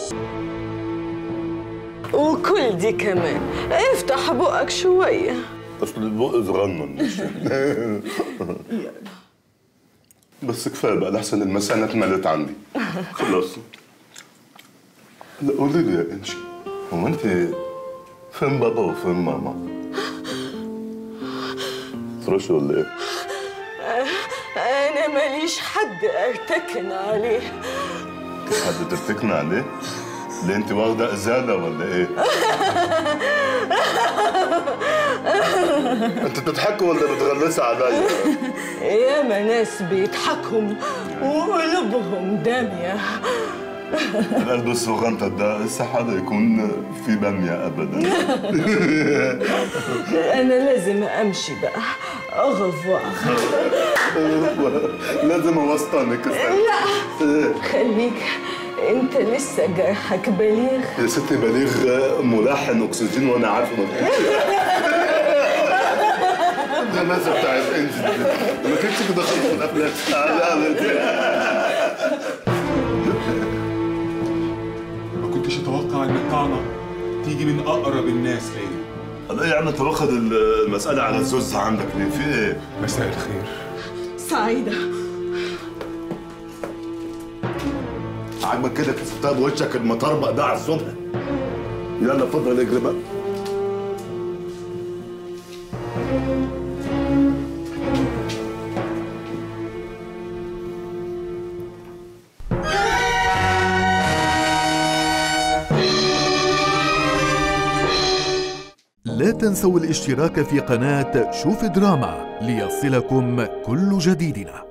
وكل دي كمان افتح بقك شوية اصل البق صغنن مش بس كفايه بقى لحسن المثانه اتملت عندي خلاص لا قولي لي يا انشي هو انت فين بابا وفين ماما؟ فرش ولا ايه؟ أنا ماليش حد أرتكن عليه حد ترتكنا عليه؟ ليه انت واخده ازاله ولا ايه؟ انت بتضحكي ولا بتغلسي عليا؟ ياما ناس بيضحكوا وقلوبهم دامية القلب الصغنطة ده استحالة يكون في بامية أبدا أنا لازم أمشي بقى أغفوار لازم أوسطنك لا خليك أنت لسه جرحك بليغ يا ستي بليغ ملحن أكسجين وأنا عارف ما الغلاسة بتاعت انجل دي. ما كانتش كده خالص في الأفلام لا لا ما كنتش اتوقع ان الطعنه تيجي من اقرب الناس ليا لا يا عم انت واخد المسألة على الزوز عندك ليه؟ في ايه؟ مساء الخير سعيدة عاجبك كده كسبتها بوشك المطربق ده على الصبح يلا اتفضل اجري بقى لا تنسوا الاشتراك في قناة شوف دراما ليصلكم كل جديدنا